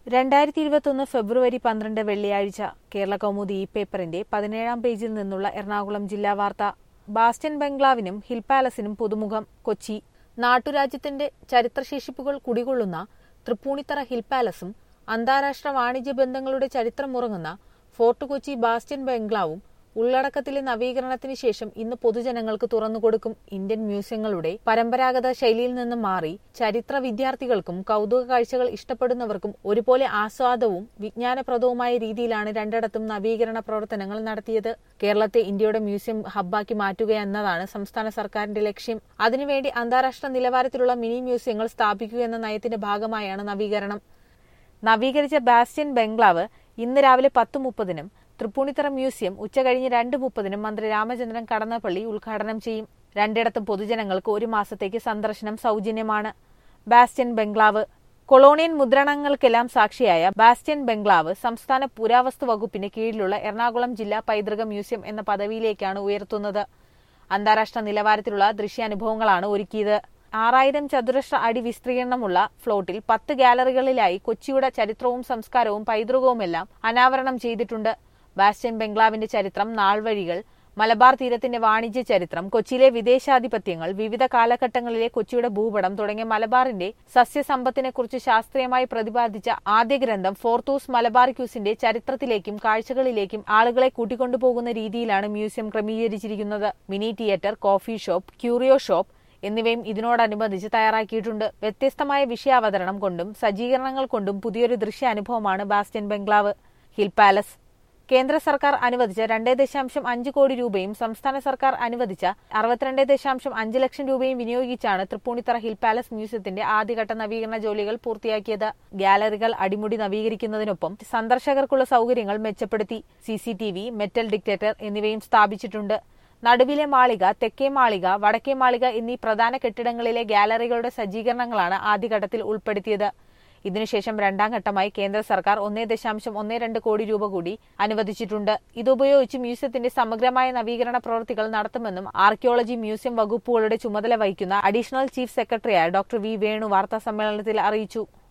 രണ്ടായിരത്തി ഇരുപത്തൊന്ന് ഫെബ്രുവരി പന്ത്രണ്ട് വെള്ളിയാഴ്ച കേരള കൗമുദി ഈ പേപ്പറിന്റെ പതിനേഴാം പേജിൽ നിന്നുള്ള എറണാകുളം ജില്ലാ വാർത്ത ബാസ്റ്റൻ ബംഗ്ലാവിനും ഹിൽ പാലസിനും പുതുമുഖം കൊച്ചി നാട്ടുരാജ്യത്തിന്റെ ചരിത്രശേഷിപ്പുകൾ കുടികൊള്ളുന്ന തൃപ്പൂണിത്തറ ഹിൽ പാലസും അന്താരാഷ്ട്ര വാണിജ്യ ബന്ധങ്ങളുടെ ചരിത്രമുറങ്ങുന്ന ഫോർട്ട് കൊച്ചി ബാസ്റ്റൻ ബംഗ്ലാവും ഉള്ളടക്കത്തിലെ നവീകരണത്തിന് ശേഷം ഇന്ന് പൊതുജനങ്ങൾക്ക് തുറന്നുകൊടുക്കും ഇന്ത്യൻ മ്യൂസിയങ്ങളുടെ പരമ്പരാഗത ശൈലിയിൽ നിന്നും മാറി ചരിത്ര വിദ്യാർത്ഥികൾക്കും കൗതുക കാഴ്ചകൾ ഇഷ്ടപ്പെടുന്നവർക്കും ഒരുപോലെ ആസ്വാദവും വിജ്ഞാനപ്രദവുമായ രീതിയിലാണ് രണ്ടിടത്തും നവീകരണ പ്രവർത്തനങ്ങൾ നടത്തിയത് കേരളത്തെ ഇന്ത്യയുടെ മ്യൂസിയം ഹബ്ബാക്കി മാറ്റുക എന്നതാണ് സംസ്ഥാന സർക്കാരിന്റെ ലക്ഷ്യം അതിനുവേണ്ടി അന്താരാഷ്ട്ര നിലവാരത്തിലുള്ള മിനി മ്യൂസിയങ്ങൾ സ്ഥാപിക്കുക എന്ന നയത്തിന്റെ ഭാഗമായാണ് നവീകരണം നവീകരിച്ച ബാസ്റ്റ്യൻ ബംഗ്ലാവ് ഇന്ന് രാവിലെ പത്ത് മുപ്പതിനും തൃപ്പൂണിത്തറ മ്യൂസിയം ഉച്ചകഴിഞ്ഞ് രണ്ട് മുപ്പതിനും മന്ത്രി രാമചന്ദ്രൻ കടന്നപ്പള്ളി ഉദ്ഘാടനം ചെയ്യും രണ്ടിടത്തും പൊതുജനങ്ങൾക്ക് ഒരു മാസത്തേക്ക് സന്ദർശനം സൗജന്യമാണ് ബാസ്റ്റ്യൻ ബംഗ്ലാവ് കൊളോണിയൻ മുദ്രണങ്ങൾക്കെല്ലാം സാക്ഷിയായ ബാസ്റ്റ്യൻ ബംഗ്ലാവ് സംസ്ഥാന പുരാവസ്തു വകുപ്പിന് കീഴിലുള്ള എറണാകുളം ജില്ലാ പൈതൃക മ്യൂസിയം എന്ന പദവിയിലേക്കാണ് ഉയർത്തുന്നത് അന്താരാഷ്ട്ര നിലവാരത്തിലുള്ള ദൃശ്യാനുഭവങ്ങളാണ് ഒരുക്കിയത് ആറായിരം ചതുരശ്ര അടി വിസ്തീർണമുള്ള ഫ്ലോട്ടിൽ പത്ത് ഗാലറികളിലായി കൊച്ചിയുടെ ചരിത്രവും സംസ്കാരവും പൈതൃകവുമെല്ലാം അനാവരണം ചെയ്തിട്ടുണ്ട് ബാസ്റ്റ്യൻ ബംഗ്ലാവിന്റെ ചരിത്രം നാൾവഴികൾ മലബാർ തീരത്തിന്റെ വാണിജ്യ ചരിത്രം കൊച്ചിയിലെ വിദേശാധിപത്യങ്ങൾ വിവിധ കാലഘട്ടങ്ങളിലെ കൊച്ചിയുടെ ഭൂപടം തുടങ്ങിയ മലബാറിന്റെ സസ്യസമ്പത്തിനെക്കുറിച്ച് ശാസ്ത്രീയമായി പ്രതിപാദിച്ച ആദ്യ ഗ്രന്ഥം ഫോർത്തൂസ് മലബാറിക്യൂസിന്റെ ചരിത്രത്തിലേക്കും കാഴ്ചകളിലേക്കും ആളുകളെ കൂട്ടിക്കൊണ്ടുപോകുന്ന രീതിയിലാണ് മ്യൂസിയം ക്രമീകരിച്ചിരിക്കുന്നത് mini theatre coffee shop curio shop എന്നിവയും ഇതിനോടനുബന്ധിച്ച് തയ്യാറാക്കിയിട്ടുണ്ട് വ്യത്യസ്തമായ വിഷയാവതരണം കൊണ്ടും സജ്ജീകരണങ്ങൾ കൊണ്ടും പുതിയൊരു ദൃശ്യാനുഭവമാണ് ബാസ്റ്റ്യൻ ബംഗ്ലാവ് ഹിൽ പാലസ് കേന്ദ്ര സർക്കാർ അനുവദിച്ച രണ്ടേ ദശാംശം അഞ്ച് കോടി രൂപയും സംസ്ഥാന സർക്കാർ അനുവദിച്ച അറുപത്തിരണ്ട് ദശാംശം അഞ്ച് ലക്ഷം രൂപയും വിനിയോഗിച്ചാണ് തൃപ്പൂണിത്തറ ഹിൽ പാലസ് മ്യൂസിയത്തിന്റെ ആദ്യഘട്ട നവീകരണ ജോലികൾ പൂർത്തിയാക്കിയത് ഗാലറികൾ അടിമുടി നവീകരിക്കുന്നതിനൊപ്പം സന്ദർശകർക്കുള്ള സൗകര്യങ്ങൾ മെച്ചപ്പെടുത്തി സിസിടിവി മെറ്റൽ ഡിക്റ്റേറ്റർ എന്നിവയും സ്ഥാപിച്ചിട്ടുണ്ട് നടുവിലെ മാളിക തെക്കേ മാളിക വടക്കേ മാളിക എന്നീ പ്രധാന കെട്ടിടങ്ങളിലെ ഗാലറികളുടെ സജ്ജീകരണങ്ങളാണ് ആദ്യഘട്ടത്തിൽ ഉൾപ്പെടുത്തിയത് ഇതിനുശേഷം രണ്ടാം ഘട്ടമായി കേന്ദ്ര സർക്കാർ ഒന്നേ ദശാംശം ഒന്നേ രണ്ട് കോടി രൂപ കൂടി അനുവദിച്ചിട്ടുണ്ട് ഇതുപയോഗിച്ച് മ്യൂസിയത്തിന്റെ സമഗ്രമായ നവീകരണ പ്രവൃത്തികൾ നടത്തുമെന്നും ആർക്കിയോളജി മ്യൂസിയം വകുപ്പുകളുടെ ചുമതല വഹിക്കുന്ന അഡീഷണൽ ചീഫ് സെക്രട്ടറിയായ ഡോക്ടർ വി വേണു വാർത്താ സമ്മേളനത്തിൽ അറിയിച്ചു